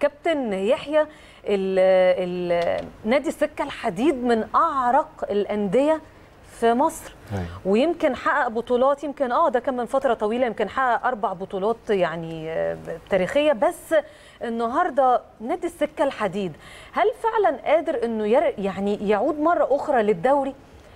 كابتن يحيى ال- ال- نادي السكه الحديد من اعرق الانديه في مصر أيوة. ويمكن حقق بطولات يمكن اه ده كان من فتره طويله يمكن حقق اربع بطولات يعني آه، تاريخيه بس النهارده نادي السكه الحديد هل فعلا قادر انه ير يعني يعود مره اخرى للدوري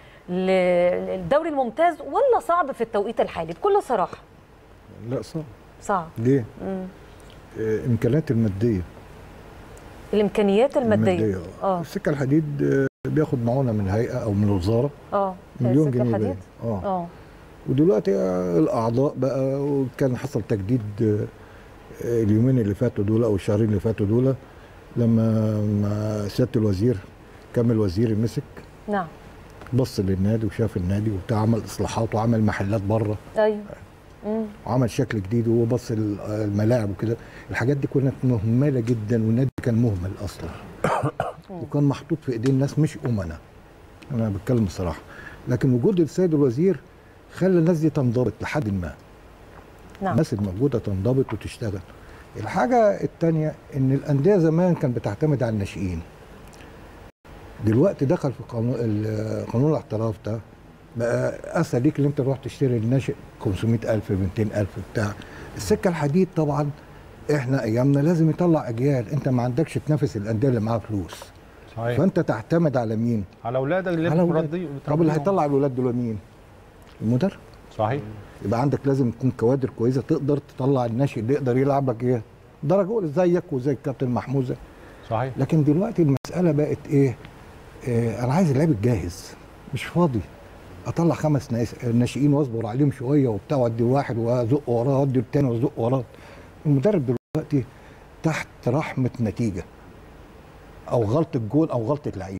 للدوري الممتاز ولا صعب في التوقيت الحالي بكل صراحه لا صعب صعب ليه؟ مم. آه، امكانيات الماديه الامكانيات الماديه اه اه السكه الحديد آه، بياخد معونه من هيئه او من الوزاره اه مليون السكة جنيه الحديد باين. اه اه ودلوقتي آه، الاعضاء بقى وكان حصل تجديد آه، آه، اليومين اللي فاتوا دول او الشهرين اللي فاتوا دول لما ما سياده الوزير كامل وزير مسك نعم بص للنادي وشاف النادي وبتاع عمل اصلاحات وعمل محلات بره ايوه مم. وعمل شكل جديد وبص ال- الملاعب وكده الحاجات دي كانت مهمله جدا والنادي كان مهمل اصلا وكان محطوط في ايدين ناس مش امنا انا بتكلم بصراحه لكن وجود السيد الوزير خلى الناس دي تنضبط لحد ما نعم الناس الموجوده تنضبط وتشتغل الحاجه الثانيه ان الانديه زمان كانت بتعتمد على الناشئين دلوقتي دخل في قانون ال- قانون الاحتراف ده بقى اسهل ليك ان انت تروح تشتري الناشئ 500000 200000 بتاع السكه الحديد طبعا احنا ايامنا لازم يطلع اجيال انت ما عندكش تنافس الانديه اللي معاها فلوس صحيح فانت تعتمد على مين على اولادك اللي على بترضي أولاد. طب بتربيهم. اللي هيطلع الولاد دول مين المدرب صحيح يبقى عندك لازم تكون كوادر كويسه تقدر تطلع الناشئ اللي يقدر يلعب لك ايه درجه اولى زيك وزي الكابتن محموزه صحيح لكن دلوقتي المساله بقت ايه, إيه انا عايز اللعيب الجاهز مش فاضي اطلع خمس ناس ناشئين واصبر عليهم شويه وبتاع وادي واحد وازق وراه وادي التاني وازق وراه المدرب دلوقتي تحت رحمه نتيجه او غلطه جول او غلطه لعيب